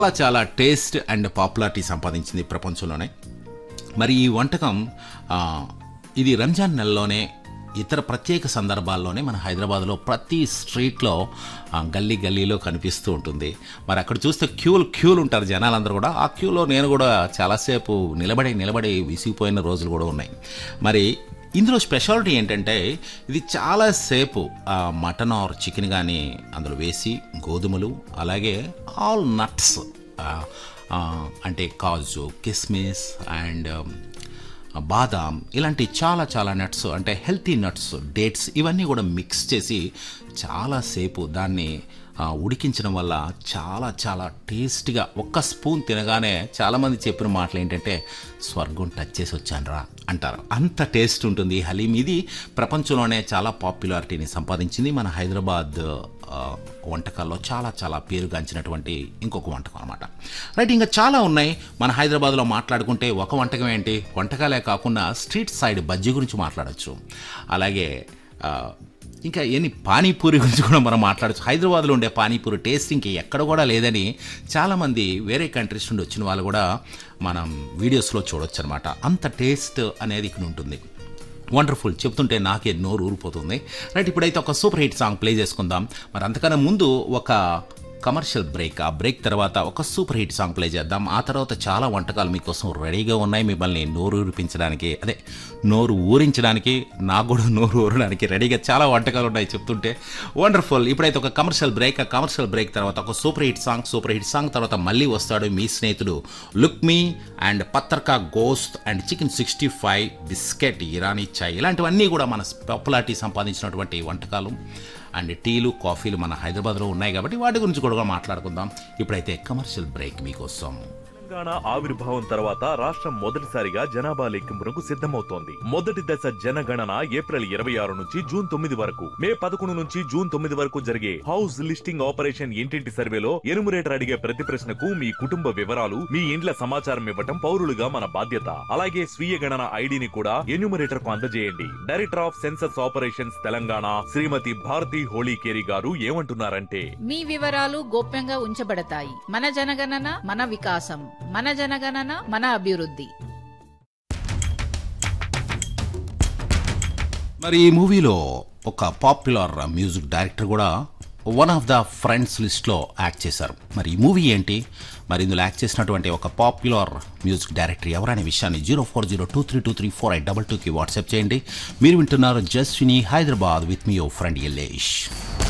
చాలా చాలా taste and popularity సంపాదించింది ప్రపంచంలోనే మరి ఈ వంటకం ఆ, ఇది రంజాన్ నెలలోనే ఇతర ప్రత్యేక సందర్భాల్లోనే మన హైదరాబాద్లో ప్రతి స్ట్రీట్లో ఆ, గల్లీ గల్లీలో కనిపిస్తూ ఉంటుంది మరి అక్కడ చూస్తే క్యూలు క్యూలు ఉంటారు జనాలందరూ కూడా ఆ క్యూలో నేను కూడా చాలాసేపు నిలబడి నిలబడి విసిగిపోయిన రోజులు కూడా ఉన్నాయి మరి ఇందులో స్పెషాలిటీ ఏంటంటే ఇది చాలాసేపు ఆ, మటన్ ఆర్ చికెన్ కానీ అందులో వేసి గోధుమలు అలాగే ఆల్ నట్స్ అంటే కాజు కిస్మిస్ అండ్ బాదాం ఇలాంటి చాలా చాలా నట్స్ అంటే హెల్తీ నట్స్ డేట్స్ ఇవన్నీ కూడా మిక్స్ చేసి చాలాసేపు దాన్ని ఆ, ఉడికించడం వల్ల చాలా చాలా టేస్ట్గా ఒక్క స్పూన్ తినగానే చాలామంది చెప్పిన మాటలు ఏంటంటే స్వర్గం టచ్ చేసి వచ్చానురా అంటారు అంత టేస్ట్ ఉంటుంది ఈ హలీం ఇది ప్రపంచంలోనే చాలా పాపులారిటీని సంపాదించింది మన హైదరాబాద్ ఆ, వంటకాల్లో చాలా చాలా పేరుగాంచినటువంటి ఇంకొక వంటకం అనమాట రైట్ ఇంకా చాలా ఉన్నాయి మన హైదరాబాద్లో మాట్లాడుకుంటే ఒక వంటకం ఏంటి వంటకాలే కాకుండా స్ట్రీట్ సైడ్ బజ్జీ గురించి మాట్లాడచ్చు అలాగే ఆ, ఇంకా ఎన్ని పానీపూరి గురించి కూడా మనం మాట్లాడచ్చు హైదరాబాద్లో ఉండే పానీపూరి టేస్ట్ ఇంక ఎక్కడ కూడా లేదని చాలామంది వేరే కంట్రీస్ నుండి వచ్చిన వాళ్ళు కూడా మనం వీడియోస్లో చూడొచ్చు అనమాట అంత టేస్ట్ అనేది ఇక్కడ ఉంటుంది వండర్ఫుల్ చెప్తుంటే నాకే నోరు ఊరిపోతుంది రైట్ ఇప్పుడైతే ఒక సూపర్ హిట్ సాంగ్ ప్లే చేసుకుందాం మరి అంతకన్నా ముందు ఒక కమర్షియల్ బ్రేక్ ఆ బ్రేక్ తర్వాత ఒక సూపర్ హిట్ సాంగ్ ప్లే చేద్దాం ఆ తర్వాత చాలా వంటకాలు మీకోసం రెడీగా ఉన్నాయి మిమ్మల్ని నోరు ఊరిపించడానికి అదే నోరు ఊరించడానికి నాకు కూడా నోరు ఊరడానికి రెడీగా చాలా వంటకాలు ఉన్నాయి చెప్తుంటే వండర్ఫుల్ ఇప్పుడైతే ఒక కమర్షియల్ బ్రేక్ ఆ కమర్షియల్ బ్రేక్ తర్వాత ఒక super hit song super hit song తర్వాత మళ్ళీ వస్తాడు మీ స్నేహితుడు లుక్ మీ అండ్ పత్రకా gosht and chicken sixty five biscuit Irani chai ఇలాంటివన్నీ కూడా మన పాపులారిటీ సంపాదించినటువంటి వంటకాలు అండ్ టీలు కాఫీలు మన హైదరాబాద్లో ఉన్నాయి కాబట్టి వాటి గురించి కూడా మాట్లాడుకుందాం ఇప్పుడైతే కమర్షియల్ బ్రేక్ మీకోసం తెలంగాణ ఆవిర్భావం తర్వాత రాష్ట్రం మొదటిసారిగా జనాభా లెక్కింపునకు సిద్ధమవుతోంది మొదటి దశ జనగణన ఏప్రిల్ ఇరవై ఆరు నుంచి జూన్ తొమ్మిది వరకు మే పదకొండు నుంచి జూన్ తొమ్మిది వరకు జరిగే హౌస్ లిస్టింగ్ ఆపరేషన్ ఇంటింటి సర్వేలో ఎనుమరేటర్ అడిగే ప్రతి ప్రశ్నకు మీ కుటుంబ వివరాలు మీ ఇండ్ల సమాచారం ఇవ్వటం పౌరులుగా మన బాధ్యత అలాగే స్వీయ గణన ఐడిని కూడా ఎన్యూమరేటర్ కు అందజేయండి director of census operations Telangana Shrimati Bharati Holikeri garu ఏమంటున్నారంటే మీ వివరాలు గోప్యంగా ఉంచబడతాయి మన జనగణన మన వికాసం మన జనగణన మన అభివృద్ధి మరి ఈ మూవీలో ఒక పాపులర్ మ్యూజిక్ డైరెక్టర్ కూడా వన్ ఆఫ్ ద ఫ్రెండ్స్ లిస్ట్లో యాక్ట్ చేశారు మరి ఈ మూవీ ఏంటి మరి ఇందులో యాక్ట్ చేసినటువంటి ఒక పాపులర్ మ్యూజిక్ డైరెక్టర్ ఎవరనే విషయాన్ని zero four zero two three two three four eight double టూకి వాట్సాప్ చేయండి మీరు వింటున్నారు జస్విని హైదరాబాద్ విత్ మీ యువర్ ఫ్రెండ్ ఎల్లేష్